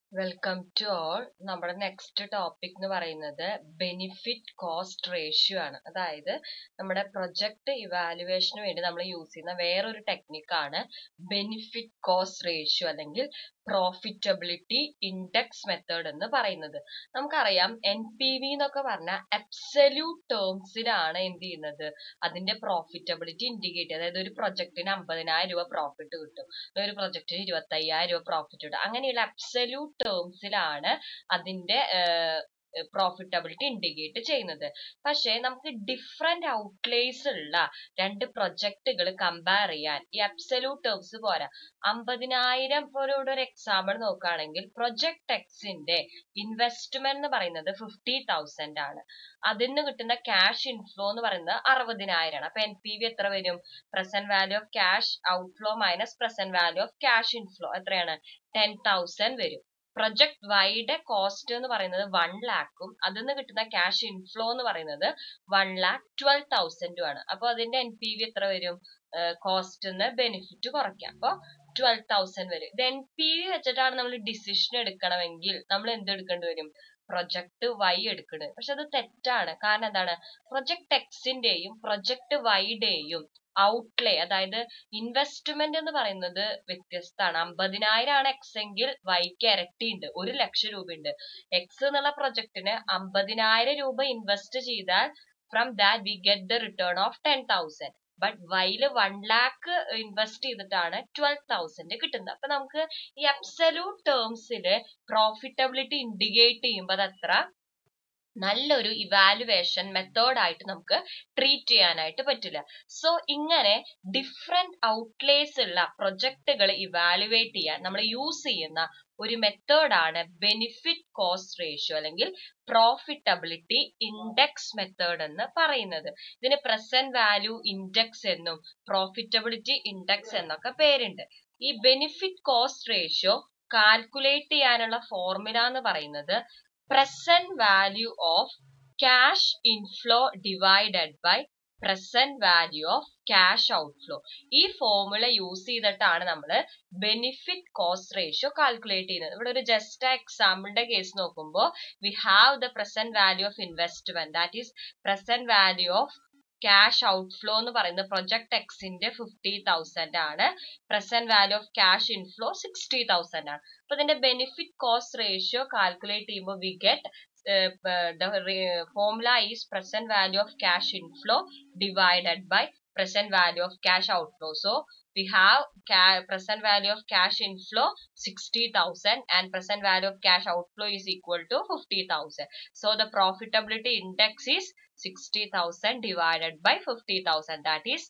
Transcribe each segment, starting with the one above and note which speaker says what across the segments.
Speaker 1: Welcome to all നമ്മുടെ next topic എന്ന് പറയുന്നത് ബെനിഫിറ്റ് കോസ്റ്റ് റേഷ്യോ ആണ് അതായത് നമ്മുടെ പ്രൊജക്ട് ഇവാലുവേഷന് വേണ്ടി നമ്മൾ യൂസ് ചെയ്യുന്ന വേറൊരു ടെക്നിക്കാണ് ബെനിഫിറ്റ് കോസ്റ്റ് റേഷ്യോ അല്ലെങ്കിൽ പ്രോഫിറ്റബിലിറ്റി ഇൻഡെക്സ് മെത്തേഡ് എന്ന് പറയുന്നത് നമുക്കറിയാം എൻ പി വി എന്നൊക്കെ പറഞ്ഞാൽ അബ്സല്യൂട്ട് ടേംസിലാണ് എന്ത് ചെയ്യുന്നത് അതിന്റെ പ്രോഫിറ്റബിലിറ്റി ഇൻഡിക്കേറ്റ് അതായത് ഒരു പ്രൊജക്ടിന് അമ്പതിനായിരം രൂപ പ്രോഫിറ്റ് കിട്ടും ഒരു പ്രൊജക്ടിന് ഇരുപത്തി അയ്യായിരം രൂപ പ്രോഫിറ്റ് കിട്ടും അങ്ങനെയുള്ള അബ്സല്യൂട്ട് ടേംസിലാണ് അതിന്റെ പ്രോഫിറ്റബിലിറ്റി ഇൻഡിക്കേറ്റ് ചെയ്യുന്നത് പക്ഷേ നമുക്ക് ഡിഫറെന്റ് ഔട്ട്ലേസ് ഉള്ള രണ്ട് പ്രൊജക്ടുകൾ കമ്പയർ ചെയ്യാൻ ഈ അബ്സല്യൂട്ട് ടേംസ് പോരാ അമ്പതിനായിരം പോലെ ഒരു എക്സാമ്പിൾ നോക്കുകയാണെങ്കിൽ പ്രൊജക്ട് എക്സിന്റെ ഇൻവെസ്റ്റ്മെന്റ് എന്ന് പറയുന്നത് ഫിഫ്റ്റി തൗസൻഡ് ആണ് അതിന് കിട്ടുന്ന ക്യാഷ് ഇൻഫ്ലോ എന്ന് പറയുന്നത് അറുപതിനായിരം ആണ് അപ്പൊ എൻ പി വി എത്ര വരും present value of cash outflow minus present value of cash inflow എത്രയാണ് ടെൻ തൗസൻഡ് വരും പ്രൊജക്ട് വൈയുടെ കോസ്റ്റ് എന്ന് പറയുന്നത് വൺ ലാക്കും അതിൽ നിന്ന് കിട്ടുന്ന ക്യാഷ് ഇൻഫ്ലോ എന്ന് പറയുന്നത് വൺ ലാക്ക് ട്വൽവ് തൗസൻഡും ആണ് അപ്പൊ അതിന്റെ എൻ പി വി എത്ര വരും കോസ്റ്റ് ബെനിഫിറ്റ് കുറയ്ക്കാം അപ്പൊ ട്വൽവ് തൗസൻഡ് വരും ഇത് എൻ പി വി വെച്ചിട്ടാണ് നമ്മൾ ഡിസിഷൻ എടുക്കണമെങ്കിൽ നമ്മൾ എന്ത് എടുക്കേണ്ടി വരും പ്രൊജക്ട് വൈ എടുക്കുന്നത് പക്ഷെ അത് തെറ്റാണ് കാരണം എന്താണ് പ്രൊജക്ട് എക്സിന്റെയും പ്രൊജക്ട് വൈയുടെയും ഔട്ട്ലേ അതായത് ഇൻവെസ്റ്റ്മെന്റ് എന്ന് പറയുന്നത് വ്യത്യസ്തമാണ് അമ്പതിനായിരം ആണ് എക്സ് എങ്കിൽ വൈക്ക് ഇരട്ടി ഉണ്ട് ഒരു ലക്ഷം രൂപ ഉണ്ട് എക്സ് എന്നുള്ള പ്രൊജക്ടിന് അമ്പതിനായിരം രൂപ ഇൻവെസ്റ്റ് ചെയ്താൽ from that we get the return of ten thousand but while one lakh invest ചെയ്തിട്ടാണ് ട്വൽവ് തൗസൻഡ് കിട്ടുന്നത് അപ്പൊ നമുക്ക് ഈ അബ്സല്യൂട്ട് ടേംസില് പ്രോഫിറ്റബിലിറ്റി ഇൻഡിക്കേറ്റ് ചെയ്യുമ്പോൾ അത് അത്ര നല്ലൊരു ഇവാലുവേഷൻ മെത്തേഡ് ആയിട്ട് നമുക്ക് ട്രീറ്റ് ചെയ്യാനായിട്ട് പറ്റില്ല സോ ഇങ്ങനെ ഡിഫറെന്റ് ഔട്ട്ലേസ് ഉള്ള പ്രൊജക്ടുകൾ ഇവാലുവേറ്റ് ചെയ്യാൻ നമ്മൾ യൂസ് ചെയ്യുന്ന ഒരു മെത്തേഡാണ് ബെനിഫിറ്റ് കോസ്റ്റ് റേഷ്യോ അല്ലെങ്കിൽ പ്രോഫിറ്റബിലിറ്റി ഇൻഡെക്സ് മെത്തേഡ് എന്ന് പറയുന്നത് ഇതിന് പ്രസന്റ് വാല്യൂ ഇൻഡെക്സ് എന്നും പ്രോഫിറ്റബിലിറ്റി ഇൻഡെക്സ് എന്നൊക്കെ പേരുണ്ട് ഈ ബെനിഫിറ്റ് കോസ്റ്റ് റേഷ്യോ കാൽക്കുലേറ്റ് ചെയ്യാനുള്ള ഫോർമുല എന്ന് പറയുന്നത് present value of cash inflow divided by present value of cash outflow ഈ ഫോർമുല യൂസ് ചെയ്തിട്ടാണ് നമ്മൾ ബെനിഫിറ്റ് കോസ്റ്റ് റേഷ്യോ കാൽക്കുലേറ്റ് ചെയ്യുന്നത് ഇവിടെ ഒരു ജസ്റ്റ് എക്സാമ്പിളിന്റെ കേസ് നോക്കുമ്പോൾ we have the present value of investment that is present value of cash outflow എന്ന് പറയുന്നത് പ്രൊജക്ട് എക്സിന്റെ ഫിഫ്റ്റി തൗസൻഡ് ആണ് present value of cash inflow sixty thousand ആണ് അപ്പൊ ഇതിന്റെ ബെനിഫിറ്റ് കോസ്റ്റ് റേഷ്യോ കാൽക്കുലേറ്റ് ചെയ്യുമ്പോൾ we get the formula is present value of cash inflow divided by present value of cash outflow. So we have present value of cash inflow 60,000 and present value of cash outflow is equal to 50,000. So the profitability index is 60,000 divided by 50,000 that is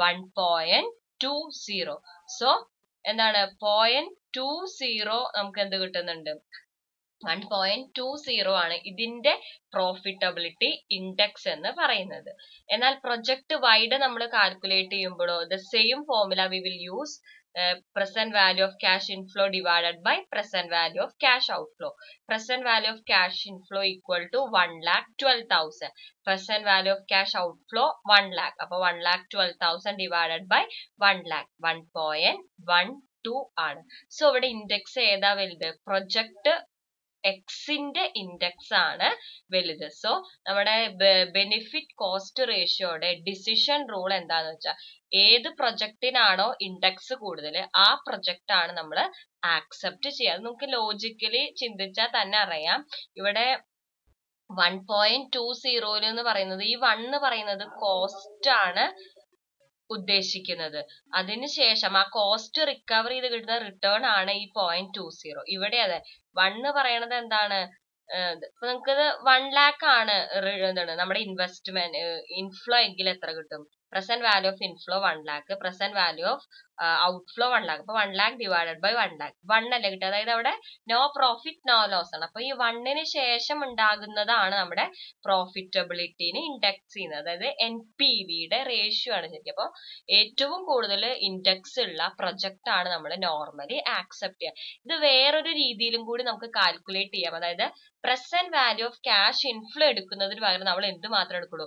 Speaker 1: 1.20. So എന്താണ് point two zero നമുക്ക് എന്ത് കിട്ടുന്നുണ്ട് one point two zero ആണ് ഇതിന്റെ profitability index എന്ന് പറയുന്നത് എന്നാൽ project വൈഡ് നമ്മൾ കാൽക്കുലേറ്റ് ചെയ്യുമ്പോഴോ the same formula we will use present value of cash inflow divided by present value of cash outflow. Present value of cash inflow equal to 1 lakh 12,000. Present value of cash outflow 1 lakh. അപ്പോൾ 1 lakh 12,000 divided by 1 lakh 1.12 ആണ്. So ഇവിടെ index ഏതാ വലുത് project എക്സിന്റെ index ആണ് വലുത് so നമ്മുടെ benefit cost റേഷ്യോയുടെ ഡിസിഷൻ റൂൾ എന്താന്ന് വെച്ചാൽ ഏത് പ്രൊജക്റ്റിനാണോ ഇൻഡെക്സ് കൂടുതൽ ആ പ്രൊജക്റ്റ് ആണ് നമ്മൾ ആക്സെപ്റ്റ് ചെയ്യുക അത് നമുക്ക് ലോജിക്കലി ചിന്തിച്ചാൽ തന്നെ അറിയാം ഇവിടെ വൺ പോയിന്റ് ടു സീറോയിൽ എന്ന് പറയുന്നത് ഈ വൺ എന്ന് പറയുന്നത് കോസ്റ്റ് ആണ് ഉദ്ദേശിക്കുന്നത് അതിനുശേഷം ആ കോസ്റ്റ് റിക്കവർ ചെയ്ത് കിട്ടുന്ന റിട്ടേൺ ആണ് ഈ പോയിന്റ് ടു സീറോ ഇവിടെ അതെ വൺ എന്ന് പറയണത് എന്താണ് ഇപ്പൊ നമുക്കത് വൺ ലാക്ക് ആണ് എന്താണ് നമ്മുടെ ഇൻവെസ്റ്റ്മെന്റ് ഇൻഫ്ലോ എങ്കിൽ എത്ര കിട്ടും present value of inflow one lakh present value of outflow one lakh അപ്പൊ one lakh divided by one lakh one അല്ലേ കിട്ടുക അതായത് അവിടെ നോ പ്രോഫിറ്റ് നോ ലോസ് ആണ് അപ്പൊ ഈ വണ്ണിന് ശേഷം ഉണ്ടാകുന്നതാണ് നമ്മുടെ പ്രോഫിറ്റബിലിറ്റിനെ ഇൻഡെക്സ് ചെയ്യുന്നത് അതായത് എൻ പി വിയുടെ റേഷ്യോ ആണ് ശരിക്കും അപ്പോൾ ഏറ്റവും കൂടുതൽ ഇൻഡെക്സ് ഉള്ള പ്രൊജക്റ്റ് ആണ് നമ്മൾ നോർമലി ആക്സെപ്റ്റ് ചെയ്യുക ഇത് വേറൊരു രീതിയിലും കൂടി നമുക്ക് കാൽക്കുലേറ്റ് ചെയ്യാം അതായത് present value of cash inflow എടുക്കുന്നതിന് പകരം നമ്മൾ എന്ത് മാത്രം എടുക്കുള്ളൂ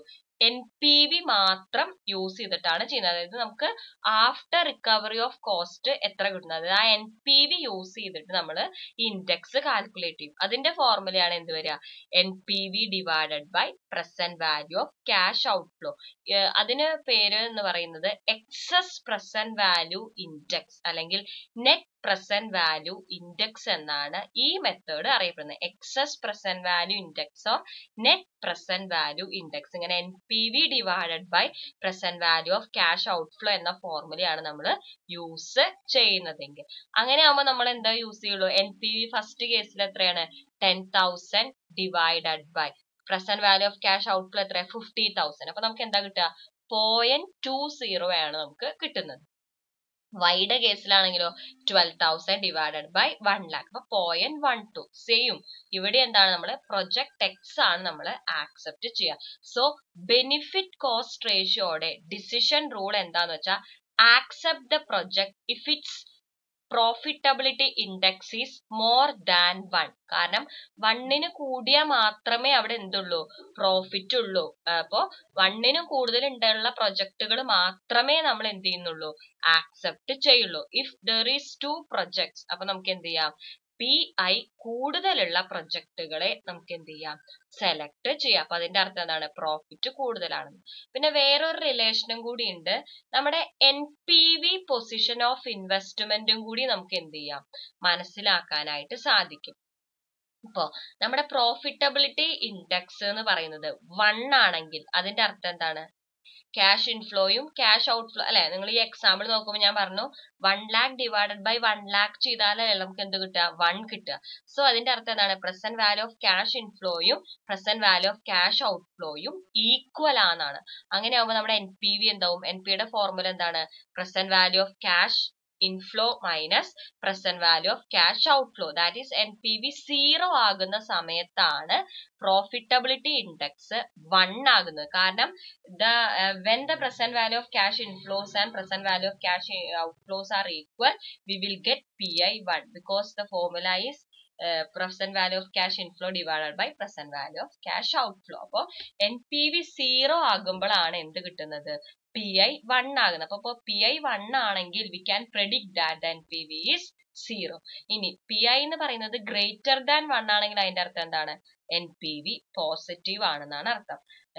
Speaker 1: എൻ പി വി മാത്രം യൂസ് ചെയ്തിട്ടാണ് ചെയ്യുന്നത് അതായത് നമുക്ക് ആഫ്റ്റർ റിക്കവറി ഓഫ് കോസ്റ്റ് എത്ര കിട്ടുന്നത് അതായത് ആ എൻ പി വി യൂസ് ചെയ്തിട്ട് നമ്മൾ ഇൻഡെക്സ് കാൽക്കുലേറ്റ് ചെയ്യും അതിന്റെ ഫോർമുലയാണ് എന്ത് വരിക N P V divided by present value of cash outflow അതിന് പേര് എന്ന് പറയുന്നത് എക്സസ് പ്രസന്റ് വാല്യൂ ഇൻഡെക്സ് അല്ലെങ്കിൽ നെറ്റ് പ്രസന്റ് വാല്യൂ ഇൻഡെക്സ് എന്നാണ് ഈ മെത്തേഡ് അറിയപ്പെടുന്നത് excess present value index or net present value index ഇങ്ങനെ N P V divided by present value of cash outflow എന്ന ഫോർമുലയാണ് നമ്മൾ യൂസ് ചെയ്യുന്നതെങ്കിൽ അങ്ങനെ ആവുമ്പോൾ നമ്മൾ എന്താ യൂസ് ചെയ്യുള്ളൂ എൻ പി വി ഫസ്റ്റ് കേസിൽ എത്രയാണ് ten thousand divided by present value of cash outflow എത്ര ഫിഫ്റ്റി തൗസൻഡ് അപ്പൊ നമുക്ക് എന്താ കിട്ടുക പോയിന്റ് ടു സീറോ ആണ് നമുക്ക് കിട്ടുന്നത് വൈയുടെ കേസിലാണെങ്കിലോ twelve thousand divided by one lakh അപ്പൊ പോയിന്റ് വൺ ടു സെയിം ഇവിടെ എന്താണ് നമ്മൾ പ്രൊജക്ട് എക്സ് ആണ് നമ്മൾ ആക്സെപ്റ്റ് ചെയ്യുക സോ ബെനിഫിറ്റ് കോസ്റ്റ് റേഷ്യോടെ ഡിസിഷൻ റൂൾ എന്താന്ന് വെച്ചാൽ accept the project if its profitability index is more than one കാരണം വണ്ണിന് കൂടിയാൽ മാത്രമേ അവിടെ എന്തുള്ളൂ പ്രോഫിറ്റ് ഉള്ളൂ അപ്പോ വണ്ണിന് കൂടുതൽ ഉള്ള പ്രൊജക്ടുകൾ മാത്രമേ നമ്മൾ എന്ത് ചെയ്യുന്നുള്ളൂ ആക്സെപ്റ്റ് ചെയ്യുള്ളൂ if there is two projects അപ്പൊ നമുക്ക് എന്ത് ചെയ്യാം പി ഐ കൂടുതലുള്ള പ്രൊജക്ടുകളെ നമുക്ക് എന്ത് ചെയ്യാം സെലക്ട് ചെയ്യാം അപ്പൊ അതിന്റെ അർത്ഥം എന്താണ് പ്രോഫിറ്റ് കൂടുതലാണെന്ന് പിന്നെ വേറൊരു റിലേഷനും കൂടി ഉണ്ട് നമ്മുടെ N P V position of ഇൻവെസ്റ്റ്മെന്റും കൂടി നമുക്ക് എന്ത് ചെയ്യാം മനസ്സിലാക്കാനായിട്ട് സാധിക്കും ഇപ്പോ നമ്മുടെ പ്രോഫിറ്റബിലിറ്റി ഇൻഡെക്സ് എന്ന് പറയുന്നത് വൺ ആണെങ്കിൽ അതിന്റെ അർത്ഥം എന്താണ് ക്യാഷ് ഇൻഫ്ലോയും ക്യാഷ് ഔട്ട്ഫ്ലോ അല്ലെ നിങ്ങൾ ഈ എക്സാമ്പിൾ നോക്കുമ്പോൾ ഞാൻ പറഞ്ഞു one lakh divided by one lakh ചെയ്താലല്ലേ നമുക്ക് എന്ത് കിട്ടുക വൺ കിട്ടുക സോ അതിന്റെ അർത്ഥം എന്താണ് പ്രസന്റ് വാല്യൂ ഓഫ് ക്യാഷ് ഇൻഫ്ലോയും പ്രസന്റ് വാല്യൂ ഓഫ് ക്യാഷ് ഔട്ട്ഫ്ലോയും ഈക്വൽ ആണെന്നാണ് അങ്ങനെ ആകുമ്പോൾ നമ്മുടെ എൻ പി വി എന്താവും എൻ പിയുടെ ഫോർമുല എന്താണ് present value of cash inflow minus present value of cash outflow that is N P V zero ആകുന്ന സമയത്താണ് പ്രോഫിറ്റബിലിറ്റി ഇൻഡെക്സ് വൺ ആകുന്നത് കാരണം the when the present value of cash inflows and present value of cash outflows are equal we will get P I one because the formula is present value of cash inflow divided by present value of cash outflow അപ്പോൾ N P V zero ആകുമ്പോഴാണ് എന്ത് കിട്ടുന്നത് P I one ആകുന്നത് അപ്പൊ P I one ആണെങ്കിൽ we can predict that N P V is zero ഇനി P I എന്ന് പറയുന്നത് ഗ്രേറ്റർ ദാൻ വൺ ആണെങ്കിൽ അതിന്റെ അർത്ഥം എന്താണ് എൻ പി വി പോസിറ്റീവ് ആണെന്നാണ് അർത്ഥം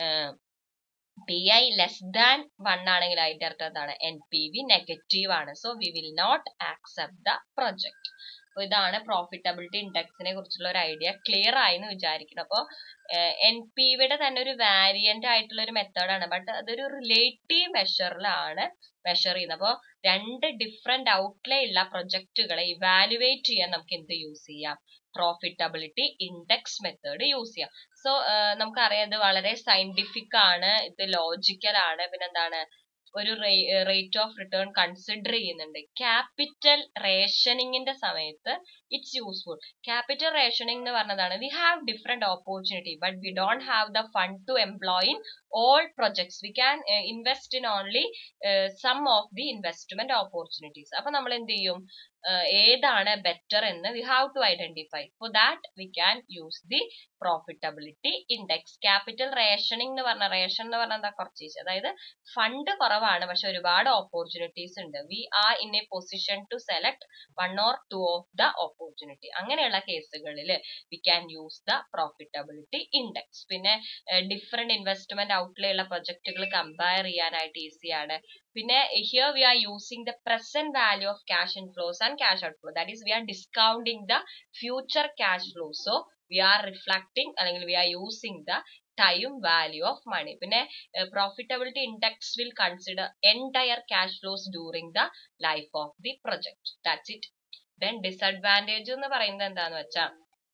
Speaker 1: P I less than one ആണെങ്കിൽ അതിന്റെ അർത്ഥം എന്താണ് എൻ പി വി നെഗറ്റീവ് ആണ് so we will not accept the project അപ്പൊ ഇതാണ് പ്രോഫിറ്റബിലിറ്റി ഇൻഡെക്സിനെ കുറിച്ചുള്ള ഒരു ഐഡിയ ക്ലിയർ ആയി എന്ന് വിചാരിക്കണം അപ്പോൾ എൻ പി വിയുടെ തന്നെ ഒരു വാരിയന്റ് ആയിട്ടുള്ള ഒരു മെത്തേഡാണ് ബട്ട് അതൊരു റിലേറ്റീവ് മെഷറിലാണ് മെഷർ ചെയ്യുന്നത് അപ്പോൾ രണ്ട് ഡിഫറെന്റ് ഔട്ട്ലേ ഉള്ള പ്രൊജക്റ്റുകളെ ഇവാലുവേറ്റ് ചെയ്യാൻ നമുക്ക് എന്ത് യൂസ് ചെയ്യാം പ്രോഫിറ്റബിലിറ്റി ഇൻഡെക്സ് മെത്തേഡ് യൂസ് ചെയ്യാം സോ നമുക്കറിയാം ഇത് വളരെ സയന്റിഫിക് ആണ് ഇത് ലോജിക്കൽ ആണ് പിന്നെന്താണ് ഒരു റേറ്റ് ഓഫ് റിട്ടേൺ കൺസിഡർ ചെയ്യുന്നുണ്ട് ക്യാപിറ്റൽ റേഷനിങ്ങിന്റെ സമയത്ത് ഇറ്റ്സ് യൂസ്ഫുൾ ക്യാപിറ്റൽ റേഷനിങ് എന്ന് പറഞ്ഞതാണ് we have different opportunity but we don't have the fund to employ in all projects we can invest in only some of the investment opportunities അപ്പൊ നമ്മൾ എന്ത് ചെയ്യും ഏതാണ് ബെറ്റർ എന്ന് we have to identify for that we can use the profitability index capital rationing എന്ന് പറഞ്ഞ ration എന്ന് പറഞ്ഞാൽ എന്താ കുറച്ച് അതായത് ഫണ്ട് കുറവാണ് പക്ഷെ ഒരുപാട് ഓപ്പർച്യൂണിറ്റീസ് ഉണ്ട് we are in a position to select one or two of the opportunity അങ്ങനെയുള്ള കേസുകളിൽ we can use the profitability index പിന്നെ ഡിഫറെന്റ് ഇൻവെസ്റ്റ്മെന്റ് ഔട്ട്ലേ ഉള്ള പ്രൊജക്ടുകൾ കമ്പയർ ചെയ്യാനായിട്ട് ഈസിയാണ് പിന്നെ here we are using the present value of cash inflows and cash outflow that is we are discounting the future cash flow so we are reflecting അല്ലെങ്കിൽ we are using the time value of മണി പിന്നെ profitability index will consider entire cash flows during the life of the project that's it then disadvantage എന്ന് പറയുന്നത് എന്താന്ന് വെച്ചാൽ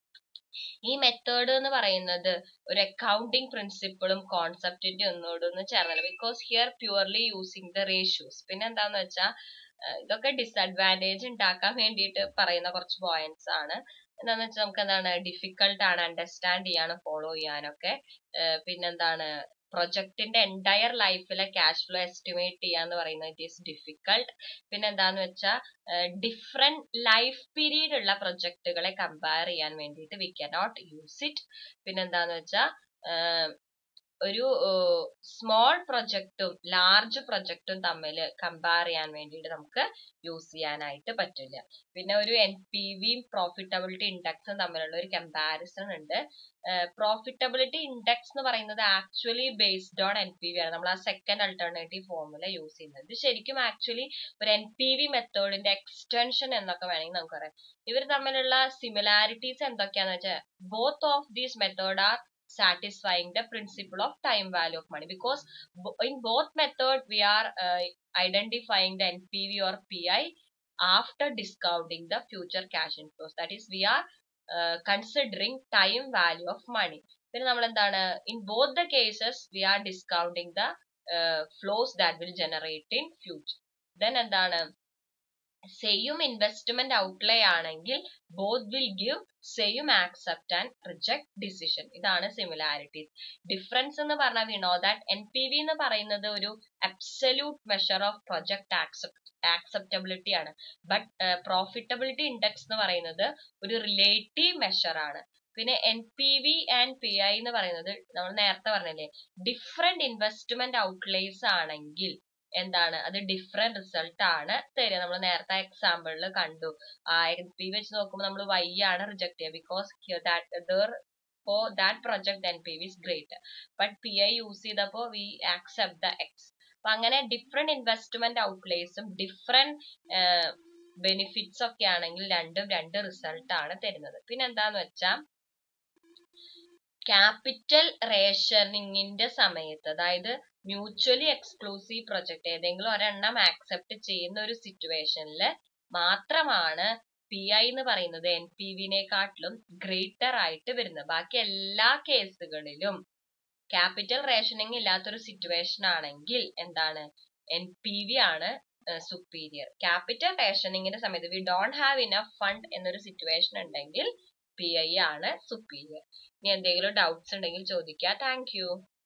Speaker 1: ഈ method എന്ന് പറയുന്നത് ഒരു അക്കൗണ്ടിങ് പ്രിൻസിപ്പിളും കോൺസെപ്റ്റിന്റെ ഒന്നോടൊന്നും ചേർന്നല്ല because here purely using the ratios പിന്നെ എന്താന്ന് വെച്ചാൽ ഇതൊക്കെ ഡിസഡ്വാൻറ്റേജ് ഉണ്ടാക്കാൻ വേണ്ടിയിട്ട് പറയുന്ന കുറച്ച് പോയിന്റ്സ് ആണ് എന്താന്ന് വെച്ചാൽ നമുക്ക് എന്താണ് ഡിഫിക്കൽട്ട് ആണ് അണ്ടർസ്റ്റാൻഡ് ചെയ്യാനും ഫോളോ ചെയ്യാനൊക്കെ പിന്നെന്താണ് പ്രൊജക്ടിന്റെ എൻറ്റയർ ലൈഫിലെ ക്യാഷ് ഫ്ലോ എസ്റ്റിമേറ്റ് ചെയ്യാന്ന് പറയുന്നത് ഇറ്റ് ഈസ് ഡിഫിക്കൾട്ട് പിന്നെ എന്താന്ന് വെച്ചാൽ ഡിഫറെന്റ് ലൈഫ് പീരീഡ് ഉള്ള പ്രൊജക്ടുകളെ കമ്പയർ ചെയ്യാൻ വേണ്ടിയിട്ട് വി കനോട്ട് യൂസ് ഇറ്റ് പിന്നെ എന്താന്ന് വെച്ചാൽ ഒരു സ്മോൾ പ്രൊജക്റ്റും ലാർജ് പ്രൊജക്റ്റും തമ്മിൽ കമ്പയർ ചെയ്യാൻ വേണ്ടിയിട്ട് നമുക്ക് യൂസ് ചെയ്യാനായിട്ട് പറ്റില്ല പിന്നെ ഒരു എൻ പി വിയും പ്രോഫിറ്റബിലിറ്റി ഇൻഡെക്സും തമ്മിലുള്ള ഒരു കമ്പാരിസൺ ഉണ്ട് പ്രോഫിറ്റബിലിറ്റി ഇൻഡെക്സ് എന്ന് പറയുന്നത് actually based on N P V ആണ് നമ്മൾ ആ സെക്കൻഡ് അൾട്ടർനേറ്റീവ് ഫോർമുല യൂസ് ചെയ്യുന്നത് ഇത് ശരിക്കും ആക്ച്വലി ഒരു എൻ പി വി മെത്തേഡിന്റെ എക്സ്റ്റൻഷൻ എന്നൊക്കെ വേണമെങ്കിൽ നമുക്ക് പറയാം ഇവർ തമ്മിലുള്ള സിമിലാരിറ്റീസ് എന്തൊക്കെയാന്ന് വെച്ചാൽ both of these method are satisfying the principle of time value of money because in both method we are uh, identifying the NPV or PI after discounting the future cash inflows that is we are uh, considering time value of money പിന്നെ നമ്മൾ എന്താണ് in both the cases we are discounting the flows that will generate in future then എന്താണ് same investment outlay ആണെങ്കിൽ both will give same accept and reject decision ഇതാണ് similarities difference എന്ന് പറഞ്ഞാൽ we know that N P V എന്ന് പറയുന്നത് ഒരു absolute measure of project accept acceptability ആണ് but profitability index എന്ന് പറയുന്നത് ഒരു റിലേറ്റീവ് മെഷർ ആണ് പിന്നെ N P V and P I എന്ന് പറയുന്നത് നമ്മൾ നേരത്തെ പറഞ്ഞില്ലേ ഡിഫറെന്റ് ഇൻവെസ്റ്റ്മെന്റ് ഔട്ട്ലേസ് ആണെങ്കിൽ എന്താണ് അത് ഡിഫറെന്റ് റിസൾട്ട് ആണ് തരിക നമ്മൾ നേരത്തെ എക്സാമ്പിളിൽ കണ്ടു ആ എൻ പി വെച്ച് നോക്കുമ്പോൾ നമ്മൾ വൈ ആണ് റിജക്ട് ചെയ്യുക because there for that project N P V is great but P I use ചെയ്തപ്പോൾ വി ആക്സെപ്റ്റ് ദ എക്സ് അപ്പൊ അങ്ങനെ ഡിഫറെന്റ് ഇൻവെസ്റ്റ്മെന്റ് ഔട്ട്ലേസും ഡിഫറെന്റ് ബെനിഫിറ്റ്സ് ഒക്കെ ആണെങ്കിൽ രണ്ടും രണ്ട് റിസൾട്ട് ആണ് തരുന്നത് പിന്നെ എന്താന്ന് വെച്ചാൽ ക്യാപിറ്റൽ റേഷനിങ്ങിന്റെ സമയത്ത് അതായത് മ്യൂച്വലി എക്സ്ക്ലൂസീവ് പ്രൊജക്ട് ഏതെങ്കിലും ഒരെണ്ണം ആക്സെപ്റ്റ് ചെയ്യുന്ന ഒരു സിറ്റുവേഷനിൽ മാത്രമാണ് പി ഐ എന്ന് പറയുന്നത് എൻ പി വിനെക്കാട്ടിലും ഗ്രേറ്റർ ആയിട്ട് വരുന്നത് ബാക്കി എല്ലാ കേസുകളിലും ക്യാപിറ്റൽ റേഷനിങ് ഇല്ലാത്തൊരു സിറ്റുവേഷൻ ആണെങ്കിൽ എന്താണ് എൻ പി വി ആണ് സുപ്പീരിയർ ക്യാപിറ്റൽ റേഷനിങ്ങിന്റെ സമയത്ത് we don't have enough fund എന്നൊരു സിറ്റുവേഷൻ ഉണ്ടെങ്കിൽ പി ഐ ആണ് സുപ്പീരിയർ ഇനി എന്തെങ്കിലും ഡൗട്ട്സ് ഉണ്ടെങ്കിൽ ചോദിക്കുക താങ്ക്